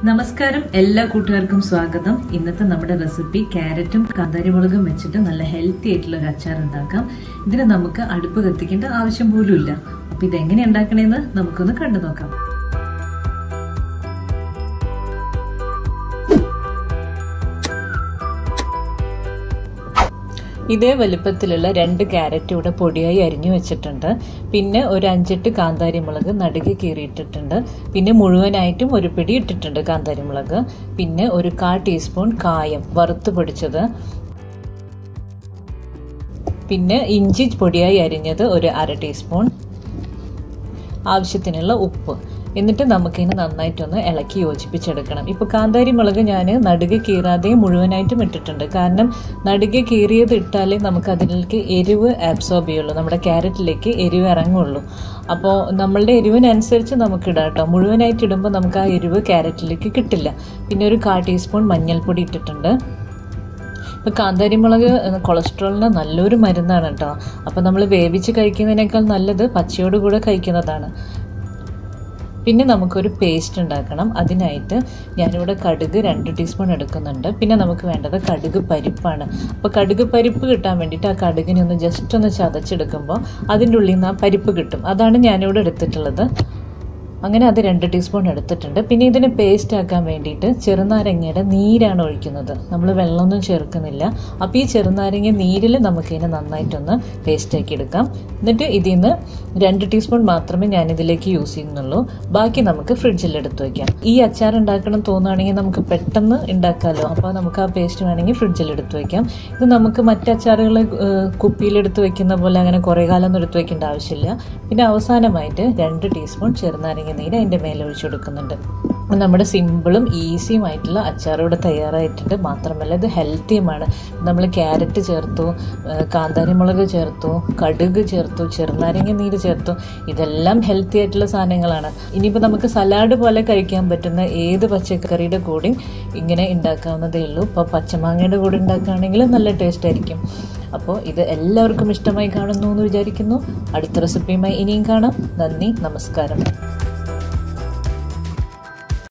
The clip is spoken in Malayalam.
നമസ്കാരം എല്ലാ കൂട്ടുകാർക്കും സ്വാഗതം ഇന്നത്തെ നമ്മുടെ റെസിപ്പി ക്യാരറ്റും കാന്താരിമുളകും വെച്ചിട്ട് നല്ല ഹെൽത്തി ആയിട്ടുള്ള ഒരു അച്ചാർ ഉണ്ടാക്കാം ഇതിന് നമുക്ക് അടുപ്പ് കത്തിക്കേണ്ട ആവശ്യം പോലും ഇല്ല അപ്പൊ ഇതെങ്ങനെ ഉണ്ടാക്കണേന്ന് നമുക്കൊന്ന് കണ്ടു നോക്കാം ഇതേ വലുപ്പത്തിലുള്ള രണ്ട് ക്യാരറ്റ് ഇവിടെ പൊടിയായി അരിഞ്ഞു വെച്ചിട്ടുണ്ട് പിന്നെ ഒരു അഞ്ചെട്ട് കാന്താരി മുളക് നടുകെ കീറിയിട്ടിട്ടുണ്ട് പിന്നെ മുഴുവനായിട്ടും ഒരു പിടി ഇട്ടിട്ടുണ്ട് കാന്താരി മുളക് പിന്നെ ഒരു കാ ടീസ്പൂൺ കായം വറുത്ത് പൊടിച്ചത് പിന്നെ ഇഞ്ചി പൊടിയായി അരിഞ്ഞത് ഒരു അര ടീസ്പൂൺ ആവശ്യത്തിനുള്ള ഉപ്പ് എന്നിട്ട് നമുക്കിതിനെ നന്നായിട്ടൊന്ന് ഇളക്കി യോജിപ്പിച്ചെടുക്കണം ഇപ്പോൾ കാന്താരി മുളക് ഞാൻ നടുകെ കീറാതെ മുഴുവനായിട്ടും ഇട്ടിട്ടുണ്ട് കാരണം നടുകെ കീറിയത് ഇട്ടാലേ നമുക്ക് അതിലേക്ക് എരിവ് ആബ്സോർബ് ചെയ്യുള്ളൂ നമ്മുടെ ക്യാരറ്റിലേക്ക് എരിവ് ഇറങ്ങുള്ളൂ അപ്പോൾ നമ്മളുടെ എരിവിനനുസരിച്ച് നമുക്ക് ഇടാം കേട്ടോ മുഴുവനായിട്ട് ഇടുമ്പോൾ നമുക്ക് ആ എരിവ് ക്യാരറ്റിലേക്ക് കിട്ടില്ല പിന്നെ ഒരു കാ ടീസ്പൂൺ മഞ്ഞൾപ്പൊടി ഇട്ടിട്ടുണ്ട് ഇപ്പോൾ കാന്താരി മുളക് കൊളസ്ട്രോളിന് നല്ലൊരു മരുന്നാണ് കേട്ടോ അപ്പോൾ നമ്മൾ വേവിച്ച് കഴിക്കുന്നതിനേക്കാൾ നല്ലത് പച്ചയോട് കൂടെ കഴിക്കുന്നതാണ് പിന്നെ നമുക്കൊരു പേസ്റ്റ് ഉണ്ടാക്കണം അതിനായിട്ട് ഞാനിവിടെ കടുക് രണ്ട് ടീസ്പൂൺ എടുക്കുന്നുണ്ട് പിന്നെ നമുക്ക് വേണ്ടത് കടുക് പരിപ്പാണ് അപ്പോൾ കടുക് പരിപ്പ് കിട്ടാൻ വേണ്ടിയിട്ട് ആ കടുകിനെ ഒന്ന് ജസ്റ്റ് ഒന്ന് ചതച്ചെടുക്കുമ്പോൾ അതിൻ്റെ ഉള്ളിൽ നിന്ന് ആ പരിപ്പ് കിട്ടും അതാണ് ഞാനിവിടെ എടുത്തിട്ടുള്ളത് അങ്ങനെ അത് രണ്ട് ടീസ്പൂൺ എടുത്തിട്ടുണ്ട് പിന്നെ ഇതിന് പേസ്റ്റ് ആക്കാൻ വേണ്ടിയിട്ട് ചെറുനാരങ്ങയുടെ നീരാണ് ഒഴിക്കുന്നത് നമ്മൾ വെള്ളമൊന്നും ചേർക്കുന്നില്ല അപ്പോൾ ഈ ചെറുനാരങ്ങ നീരിൽ നമുക്കിതിനെ നന്നായിട്ടൊന്ന് പേസ്റ്റ് ആക്കി എടുക്കാം എന്നിട്ട് ഇതിൽ നിന്ന് രണ്ട് ടീസ്പൂൺ മാത്രമേ ഞാനിതിലേക്ക് യൂസ് ചെയ്യുന്നുള്ളൂ ബാക്കി നമുക്ക് ഫ്രിഡ്ജിൽ എടുത്ത് വയ്ക്കാം ഈ അച്ചാർ ഉണ്ടാക്കണം തോന്നുകയാണെങ്കിൽ നമുക്ക് പെട്ടെന്ന് ഉണ്ടാക്കാമല്ലോ അപ്പോൾ നമുക്ക് ആ പേസ്റ്റ് വേണമെങ്കിൽ ഫ്രിഡ്ജിൽ എടുത്ത് വയ്ക്കാം ഇത് നമുക്ക് മറ്റ് അച്ചാറുകൾ കുപ്പിയിലെടുത്ത് വെക്കുന്ന പോലെ അങ്ങനെ കുറേ കാലം ഒന്നും എടുത്ത് വെക്കേണ്ട ആവശ്യമില്ല പിന്നെ അവസാനമായിട്ട് രണ്ട് ടീസ്പൂൺ ചെറുനാരങ്ങ നീര് അതിൻ്റെ മേലെ ഒഴിച്ചു കൊടുക്കുന്നുണ്ട് നമ്മുടെ സിമ്പിളും ഈസിയുമായിട്ടുള്ള അച്ചാർ ഇവിടെ തയ്യാറായിട്ടുണ്ട് മാത്രമല്ല ഇത് ഹെൽത്തിയുമാണ് നമ്മൾ ക്യാരറ്റ് ചേർത്തു കാന്താരി മുളക് ചേർത്തു കടുക് ചേർത്തു ചെറുനാരങ്ങ നീര് ചേർത്തു ഇതെല്ലാം ഹെൽത്തി ആയിട്ടുള്ള സാധനങ്ങളാണ് ഇനിയിപ്പോൾ നമുക്ക് സലാഡ് പോലെ കഴിക്കാൻ പറ്റുന്ന ഏത് പച്ചക്കറിയുടെ കൂടെയും ഇങ്ങനെ ഉണ്ടാക്കാവുന്നതേ ഉള്ളൂ ഇപ്പോൾ പച്ചമാങ്ങയുടെ കൂടെ ഉണ്ടാക്കുകയാണെങ്കിൽ നല്ല ടേസ്റ്റ് ആയിരിക്കും അപ്പോൾ ഇത് എല്ലാവർക്കും ഇഷ്ടമായി കാണുന്നു എന്ന് വിചാരിക്കുന്നു അടുത്ത റെസിപ്പിയുമായി ഇനിയും കാണാം നന്ദി നമസ്കാരം